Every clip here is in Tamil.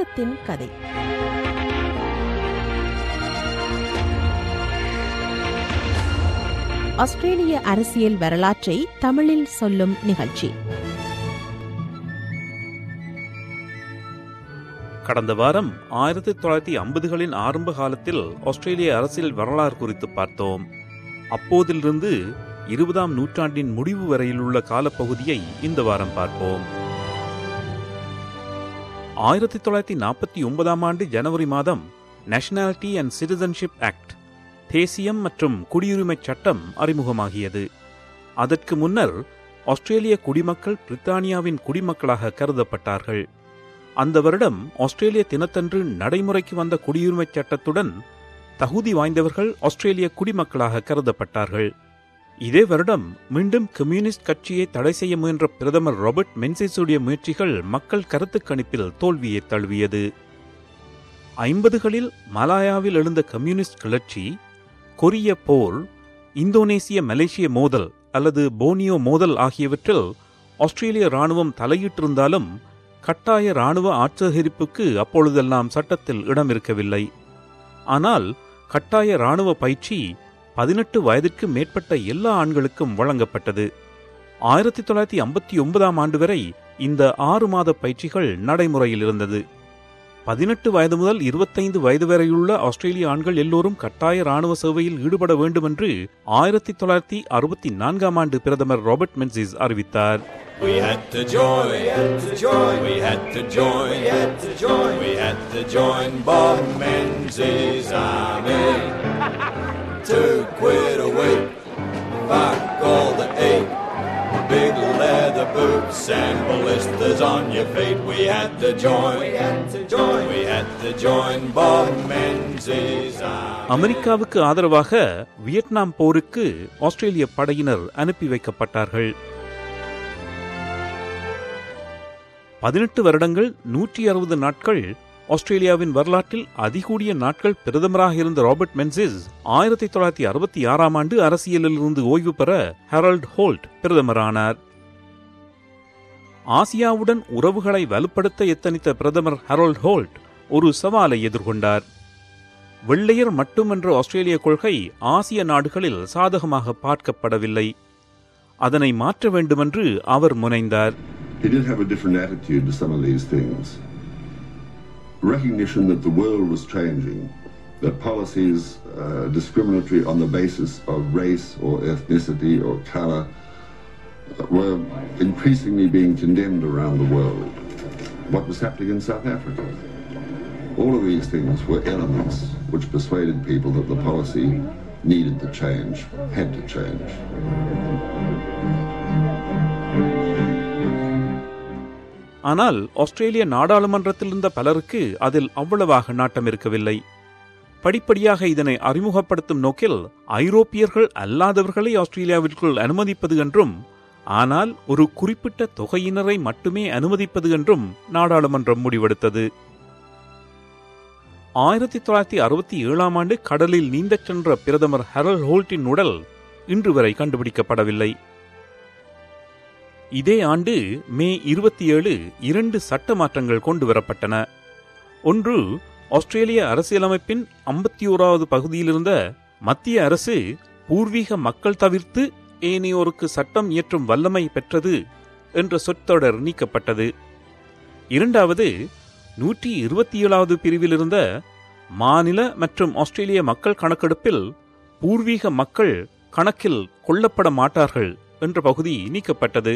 தேசத்தின் கதை ஆஸ்திரேலிய அரசியல் வரலாற்றை தமிழில் சொல்லும் நிகழ்ச்சி கடந்த வாரம் ஆயிரத்தி தொள்ளாயிரத்தி ஐம்பதுகளின் ஆரம்ப காலத்தில் ஆஸ்திரேலிய அரசியல் வரலாறு குறித்து பார்த்தோம் அப்போதிலிருந்து இருபதாம் நூற்றாண்டின் முடிவு வரையிலுள்ள காலப்பகுதியை இந்த வாரம் பார்ப்போம் ஆயிரத்தி தொள்ளாயிரத்தி நாற்பத்தி ஒன்பதாம் ஆண்டு ஜனவரி மாதம் நேஷனாலிட்டி அண்ட் சிட்டிசன்ஷிப் ஆக்ட் தேசியம் மற்றும் குடியுரிமைச் சட்டம் அறிமுகமாகியது அதற்கு முன்னர் ஆஸ்திரேலிய குடிமக்கள் பிரித்தானியாவின் குடிமக்களாக கருதப்பட்டார்கள் அந்த வருடம் ஆஸ்திரேலிய தினத்தன்று நடைமுறைக்கு வந்த குடியுரிமைச் சட்டத்துடன் தகுதி வாய்ந்தவர்கள் ஆஸ்திரேலிய குடிமக்களாக கருதப்பட்டார்கள் இதே வருடம் மீண்டும் கம்யூனிஸ்ட் கட்சியை தடை செய்ய முயன்ற பிரதமர் ராபர்ட் மென்சிஸுடைய முயற்சிகள் மக்கள் கருத்து கணிப்பில் தோல்வியை தழுவியது ஐம்பதுகளில் மலாயாவில் எழுந்த கம்யூனிஸ்ட் கிளர்ச்சி கொரிய போர் இந்தோனேசிய மலேசிய மோதல் அல்லது போனியோ மோதல் ஆகியவற்றில் ஆஸ்திரேலிய ராணுவம் தலையிட்டிருந்தாலும் கட்டாய ராணுவ ஆட்சேகரிப்புக்கு அப்பொழுதெல்லாம் சட்டத்தில் இடம் இருக்கவில்லை ஆனால் கட்டாய ராணுவ பயிற்சி பதினெட்டு வயதிற்கு மேற்பட்ட எல்லா ஆண்களுக்கும் வழங்கப்பட்டது ஆயிரத்தி தொள்ளாயிரத்தி ஐம்பத்தி ஒன்பதாம் ஆண்டு வரை இந்த ஆறு மாத பயிற்சிகள் நடைமுறையில் இருந்தது பதினெட்டு வயது முதல் இருபத்தைந்து வயது வரையுள்ள ஆஸ்திரேலிய ஆண்கள் எல்லோரும் கட்டாய ராணுவ சேவையில் ஈடுபட வேண்டும் என்று ஆயிரத்தி தொள்ளாயிரத்தி அறுபத்தி நான்காம் ஆண்டு பிரதமர் ராபர்ட் மென்சிஸ் அறிவித்தார் We had to join, we had to join, we had to join, we had to join, we had to join Bob Menzies' army to quit a week. Fuck all the eight. Big leather boots and ballistas on your feet. We had to join, we had to join, we had to join Bob Menzies' army. அமெரிக்காவுக்கு ஆதரவாக வியட்நாம் போருக்கு ஆஸ்திரேலிய படையினர் அனுப்பி வைக்கப்பட்டார்கள் பதினெட்டு வருடங்கள் நூற்றி அறுபது நாட்கள் ஆஸ்திரேலியாவின் வரலாற்றில் அதிகூடிய நாட்கள் பிரதமராக இருந்த ராபர்ட் மென்சிஸ் ஆயிரத்தி தொள்ளாயிரத்தி அறுபத்தி ஆறாம் ஆண்டு அரசியலில் இருந்து ஓய்வு பெற ஹெரல்ட் ஹோல்ட் பிரதமரானார் ஆசியாவுடன் உறவுகளை வலுப்படுத்த எத்தனித்த பிரதமர் ஹெரல்ட் ஹோல்ட் ஒரு சவாலை எதிர்கொண்டார் வெள்ளையர் மட்டுமென்ற ஆஸ்திரேலிய கொள்கை ஆசிய நாடுகளில் சாதகமாக பார்க்கப்படவில்லை அதனை மாற்ற வேண்டுமென்று அவர் முனைந்தார் He did have a different attitude to some of these things. Recognition that the world was changing, that policies uh, discriminatory on the basis of race or ethnicity or colour uh, were increasingly being condemned around the world. What was happening in South Africa? All of these things were elements which persuaded people that the policy needed to change, had to change. ஆனால் ஆஸ்திரேலிய நாடாளுமன்றத்தில் இருந்த பலருக்கு அதில் அவ்வளவாக நாட்டம் இருக்கவில்லை படிப்படியாக இதனை அறிமுகப்படுத்தும் நோக்கில் ஐரோப்பியர்கள் அல்லாதவர்களை ஆஸ்திரேலியாவிற்குள் அனுமதிப்பது என்றும் ஆனால் ஒரு குறிப்பிட்ட தொகையினரை மட்டுமே அனுமதிப்பது என்றும் நாடாளுமன்றம் முடிவெடுத்தது ஆயிரத்தி தொள்ளாயிரத்தி அறுபத்தி ஏழாம் ஆண்டு கடலில் நீந்தச் சென்ற பிரதமர் ஹெரல் ஹோல்ட்டின் உடல் இன்று வரை கண்டுபிடிக்கப்படவில்லை இதே ஆண்டு மே இருபத்தி ஏழு இரண்டு சட்ட மாற்றங்கள் கொண்டு வரப்பட்டன ஒன்று ஆஸ்திரேலிய அரசியலமைப்பின் ஐம்பத்தி ஓராவது பகுதியிலிருந்த மத்திய அரசு பூர்வீக மக்கள் தவிர்த்து ஏனையோருக்கு சட்டம் இயற்றும் வல்லமை பெற்றது என்ற சொற்றொடர் நீக்கப்பட்டது இரண்டாவது நூற்றி இருபத்தி ஏழாவது பிரிவில் இருந்த மாநில மற்றும் ஆஸ்திரேலிய மக்கள் கணக்கெடுப்பில் பூர்வீக மக்கள் கணக்கில் கொள்ளப்பட மாட்டார்கள் என்ற பகுதி நீக்கப்பட்டது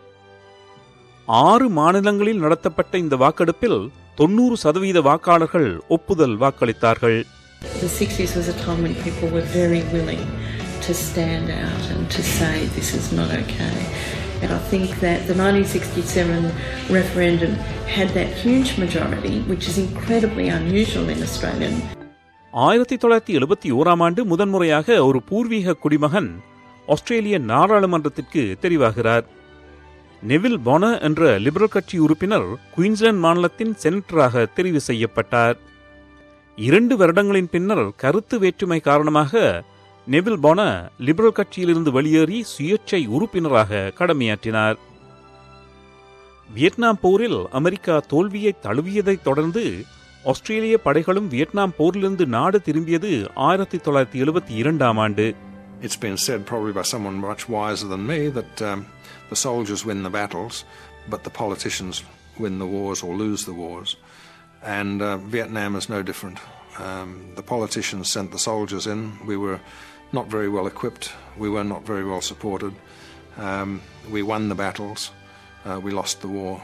ஆறு மாநிலங்களில் நடத்தப்பட்ட இந்த வாக்கெடுப்பில் தொன்னூறு சதவீத வாக்காளர்கள் ஒப்புதல் வாக்களித்தார்கள் The 60s was a time when people were very willing to stand out and to say this is not okay. And I think that the 1967 referendum had that huge majority, which is incredibly unusual in Australian ஆயிரத்தி தொள்ளாயிரத்தி எழுபத்தி ஓராம் ஆண்டு முதன்முறையாக ஒரு பூர்வீக குடிமகன் ஆஸ்திரேலிய நாடாளுமன்றத்திற்கு தெரிவாகிறார் நெவில் பொன என்ற லிபரல் கட்சி உறுப்பினர் குயின்ஸ்லாந்து மாநிலத்தின் செனட்டராக தெரிவு செய்யப்பட்டார் இரண்டு வருடங்களின் பின்னர் கருத்து வேற்றுமை காரணமாக நெவில் பொன லிபரல் கட்சியிலிருந்து வெளியேறி சுயேட்சை உறுப்பினராக கடமையாற்றினார் வியட்நாம் போரில் அமெரிக்கா தோல்வியை தழுவியதைத் தொடர்ந்து ஆஸ்திரேலிய படைகளும் வியட்நாம் போரிலிருந்து நாடு திரும்பியது ஆயிரத்தி தொள்ளாயிரத்தி எழுபத்தி இரண்டாம் ஆண்டு It's been said, probably by someone much wiser than me, that um, the soldiers win the battles, but the politicians win the wars or lose the wars. And uh, Vietnam is no different. Um, the politicians sent the soldiers in. We were not very well equipped. We were not very well supported. Um, we won the battles. Uh, we lost the war.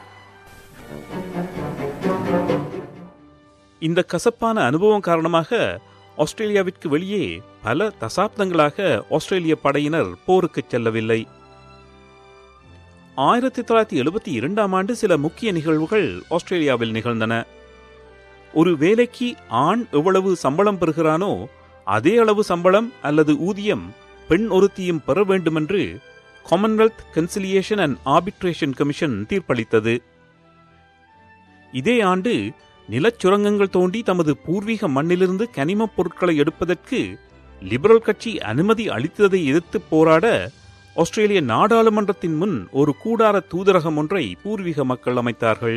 இந்த கசப்பான அனுபவம் காரணமாக ஆஸ்திரேலியாவிற்கு வெளியே பல தசாப்தங்களாக ஆஸ்திரேலிய படையினர் போருக்கு செல்லவில்லை ஆயிரத்தி தொள்ளாயிரத்தி எழுபத்தி இரண்டாம் ஆண்டு சில முக்கிய நிகழ்வுகள் ஆஸ்திரேலியாவில் நிகழ்ந்தன ஒரு வேலைக்கு ஆண் எவ்வளவு சம்பளம் பெறுகிறானோ அதே அளவு சம்பளம் அல்லது ஊதியம் பெண் ஒருத்தியும் பெற வேண்டுமென்று Commonwealth Conciliation and Arbitration Commission தீர்ப்பளித்தது இதே ஆண்டு நிலச்சுரங்கங்கள் தோண்டி தமது பூர்வீக மண்ணிலிருந்து கனிமப் பொருட்களை எடுப்பதற்கு லிபரல் கட்சி அனுமதி அளித்ததை எதிர்த்து போராட ஆஸ்திரேலிய நாடாளுமன்றத்தின் முன் ஒரு கூடார தூதரகம் ஒன்றை பூர்வீக மக்கள் அமைத்தார்கள்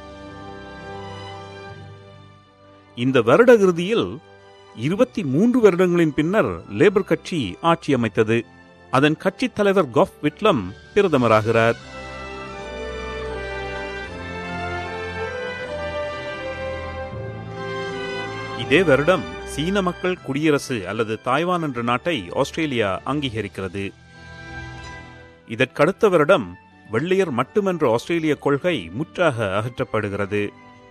இந்த வருட இறுதியில் இருபத்தி மூன்று வருடங்களின் பின்னர் லேபர் கட்சி ஆட்சி அமைத்தது அதன் கட்சித் தலைவர் காஃப் விட்லம் பிரதமராகிறார் இதே வருடம் சீன மக்கள் குடியரசு அல்லது தாய்வான் என்ற நாட்டை ஆஸ்திரேலியா அங்கீகரிக்கிறது இதற்கடுத்த வருடம் வெள்ளையர் மட்டுமென்ற ஆஸ்திரேலிய கொள்கை முற்றாக அகற்றப்படுகிறது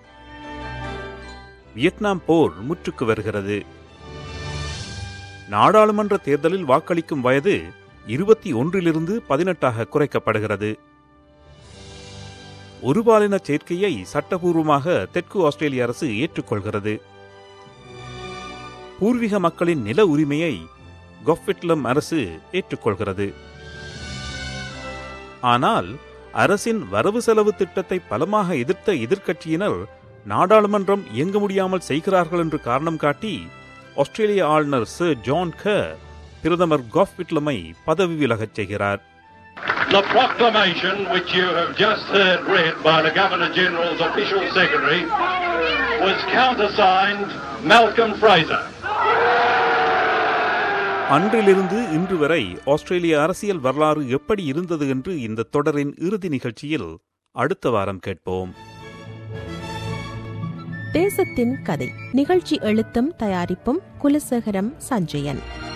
வியட்நாம் போர் முற்றுக்கு வருகிறது நாடாளுமன்ற தேர்தலில் வாக்களிக்கும் வயது இருபத்தி ஒன்றிலிருந்து பதினெட்டாக குறைக்கப்படுகிறது ஒருபாலின சேர்க்கையை சட்டபூர்வமாக தெற்கு ஆஸ்திரேலிய அரசு ஏற்றுக்கொள்கிறது பூர்வீக மக்களின் நில உரிமையை கொஃபிட்லம் அரசு ஏற்றுக்கொள்கிறது ஆனால் அரசின் வரவு செலவு திட்டத்தை பலமாக எதிர்த்த எதிர்க்கட்சியினர் நாடாளுமன்றம் இயங்க முடியாமல் செய்கிறார்கள் என்று காரணம் காட்டி ஆஸ்திரேலிய ஆளுநர் சர் ஜான் க பிரதமர் காஃப் விட்லமை பதவி விலகச் செய்கிறார் The proclamation which you have just heard read by the Governor General's official secretary was countersigned Malcolm Fraser. அன்றிலிருந்து இன்று வரை ஆஸ்திரேலிய அரசியல் வரலாறு எப்படி இருந்தது என்று இந்த தொடரின் இறுதி நிகழ்ச்சியில் அடுத்த வாரம் கேட்போம் தேசத்தின் கதை நிகழ்ச்சி எழுத்தும் தயாரிப்பும் குலசேகரம் சஞ்சயன்